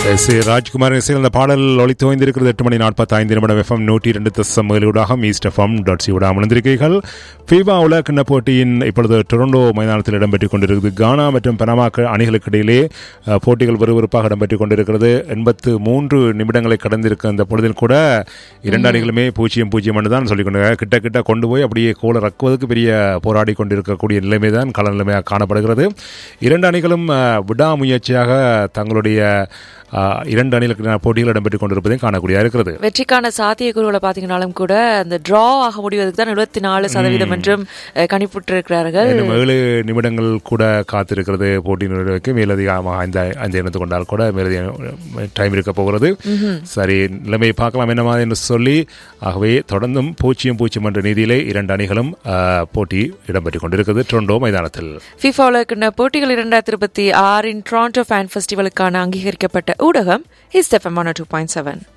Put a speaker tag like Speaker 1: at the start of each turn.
Speaker 1: S A Rajkumar இசையில் அந்த பாடல் ஒளித்து வைந்திருக்கிறது எட்டு மணி நாற்பத்தி ஐந்து நிமிடம் எஃப்எம் நூற்றி இரண்டு தசம் ஏழூடாக ஈஸ்ட் எஃப்எம் டாட் சியூடா அமர்ந்திருக்கிறீர்கள் ஃபீபா உலக கிண்ண போட்டியின் இப்பொழுது டொரண்டோ மைதானத்தில் இடம்பெற்றுக் கொண்டிருக்கிறது கானா மற்றும் பனமா அணிகளுக்கு இடையிலே அஹ், போட்டிகள் விறுவிறுப்பாக இடம்பெற்றுக் கொண்டிருக்கிறது எண்பத்து மூன்று நிமிடங்களை கடந்திருக்க அந்த பொழுதில் கூட இரண்டு அணிகளுமே பூஜ்ஜியம் பூஜ்ஜியம் என்று தான் சொல்லிக் கொண்டு கிட்ட கிட்ட கொண்டு போய் அப்படியே கோல ரக்குவதற்கு பெரிய போராடி கொண்டிருக்கக்கூடிய நிலைமை தான் கள நிலைமையாக காணப்படுகிறது இரண்டு அணிகளும் அஹ், விடாமுயற்சியாக தங்களுடைய அஹ், இரண்டு அணிகளுக்கு போட்டிகள் இடம்பெற்றுக் கொண்டிருப்பதையும் காணக்கூடிய இருக்கிறது
Speaker 2: வெற்றிக்கான சாத்தியக்கூறுகளை பார்த்தீங்கன்னாலும் கூட அந்த டிரா ஆக முடிவதற்கு தான் எழுபத்தி நாலு சதவீதம் என்றும் அஹ், கணிப்புற்றிருக்கிறார்கள்
Speaker 1: இன்னும் ஏழு நிமிடங்கள் கூட காத்திருக்கிறது போட்டி நிறைவுக்கு மேலதிகமாக ஐந்து ஐந்து எண்ணத்து கொண்டால் கூட மேலதிக டைம் இருக்க போகிறது சரி நிலைமையை பார்க்கலாம் என்ன மாதிரி என்று சொல்லி ஆகவே தொடர்ந்தும் பூஜ்ஜியம் பூஜ்ஜியம் என்ற நீதியிலே இரண்டு அணிகளும் அஹ், போட்டி இடம்பெற்றுக் கொண்டிருக்கிறது டொரண்டோ மைதானத்தில்
Speaker 2: ஃபிஃபா உலகின போட்டிகள் இரண்டாயிரத்தி இருபத்தி ஆறின் டொராண்டோ ஃபேன் ஃபெஸ்டிவலுக்கான அங்கீகரிக்கப்பட்ட ஊடகம் ஹிஸ்ட் FM one two point seven